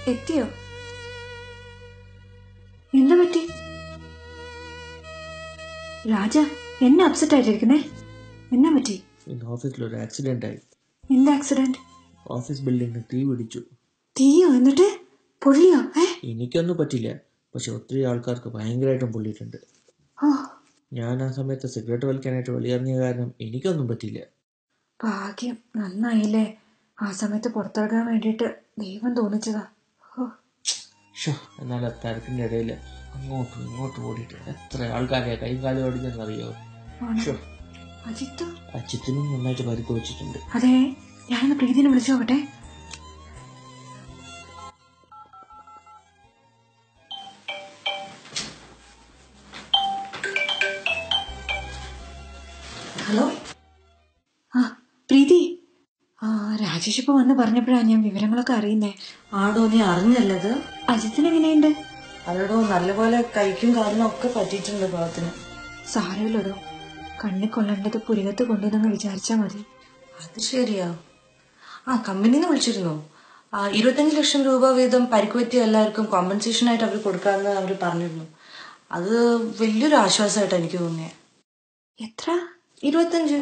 എത്തിയോ എന്താ പറ്റി രാജ എന്നെ അപ്സെറ്റ് ആയിട്ടിരിക്കുന്നേ എന്നാ പറ്റി ഇന്ന് ഓഫീസിൽ ഒരു ആക്സിഡന്റ് ആയി എന്ത് ആക്സിഡന്റ് ഓഫീസ് ബിൽഡിങ്ങിന് തീ പിടിച്ചു തീയോ എന്നിട്ട് പൊള്ളിയോ ഏ എനിക്കൊന്നും പറ്റില്ല പക്ഷെ ഒത്തിരി ആൾക്കാർക്ക് ഭയങ്കരമായിട്ടും പൊള്ളിയിട്ടുണ്ട് ഓ ഞാൻ ആ സമയത്ത് സിഗരറ്റ് വലിക്കാനായിട്ട് വെളിയിറങ്ങിയ കാരണം എനിക്കൊന്നും പറ്റില്ല ഭാഗ്യം നന്നായില്ലേ ആ സമയത്ത് പുറത്തിറങ്ങാൻ വേണ്ടിയിട്ട് ദൈവം തോന്നിച്ചതാ ഓ ഷോ എന്നാൽ ആ തിരക്കിൻ്റെ ഇടയിൽ അങ്ങോട്ടും ഇങ്ങോട്ടും ഓടിയിട്ട് എത്ര ആൾക്കാരെ കൈ കാലം ഓടിച്ചെന്നറിയോ ആണോ? ഷോ അജിത്ത് ആ ചിത്തിനും നന്നായിട്ട് പരിക്ക് വെച്ചിട്ടുണ്ട് അതെ ഞാനൊന്ന് പ്രീതിനെ വിളിച്ചു നോക്കട്ടെ ഹലോ ആ പ്രീതി ആ രാജേഷ് ഇപ്പൊ വന്ന് പറഞ്ഞപ്പോഴാണ് ഞാൻ വിവരങ്ങളൊക്കെ അറിയുന്നേ ആടോ നീ അറിഞ്ഞല്ലത് അജിത്തിന് എങ്ങനെയുണ്ട് അതോടോ നല്ലപോലെ കൈക്കും കാലിനും ഒക്കെ പറ്റിയിട്ടുണ്ട് ഭാഗത്തിന് സാരമില്ലടോ കണ്ണി കൊള്ളേണ്ടത് പുരികത്ത് കൊണ്ടുവന്നങ്ങ് വിചാരിച്ചാ മതി അത് ശരിയാ ആ കമ്പനിന്ന് വിളിച്ചിരുന്നു ആ ഇരുപത്തഞ്ച് ലക്ഷം രൂപ വീതം പരിക്ക് പറ്റിയ എല്ലാവർക്കും കോമ്പൻസേഷൻ ആയിട്ട് അവർ കൊടുക്കാമെന്ന് അവർ പറഞ്ഞിരുന്നു അത് വലിയൊരു ആശ്വാസമായിട്ട് എനിക്ക് തോന്നിയത് എത്ര ഇരുപത്തഞ്ച്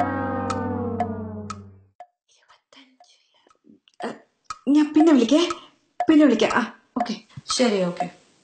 ഞാൻ പിന്നെ വിളിക്കേ പിന്നെ വിളിക്കാം ആ ഓക്കെ ശരി ഓക്കെ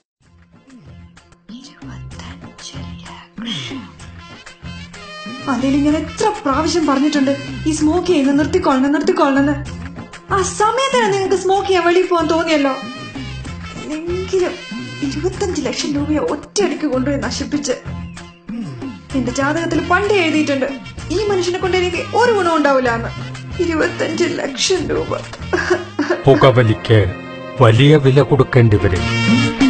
അതിൽ ഞാൻ എത്ര പ്രാവശ്യം പറഞ്ഞിട്ടുണ്ട് ഈ സ്മോക്ക് ചെയ്യുന്ന നിർത്തിക്കൊള്ളണം നിർത്തിക്കൊള്ളണം ആ സമയത്താണ് നിങ്ങൾക്ക് സ്മോക്ക് ചെയ്യാൻ വെളിയിൽ പോകാൻ തോന്നിയല്ലോ എങ്കിലും ഇരുപത്തഞ്ച് ലക്ഷം രൂപയെ ഒറ്റയടിക്ക് കൊണ്ടുപോയി നശിപ്പിച്ച് എന്റെ ജാതകത്തിൽ പണ്ടേ എഴുതിയിട്ടുണ്ട് ഈ മനുഷ്യനെ കൊണ്ട് എനിക്ക് ഒരു ഗുണം ഉണ്ടാവില്ല എന്ന് ഇരുപത്തഞ്ച് ലക്ഷം രൂപ പുകവലിക്ക് വലിയ വില കൊടുക്കേണ്ടി വരും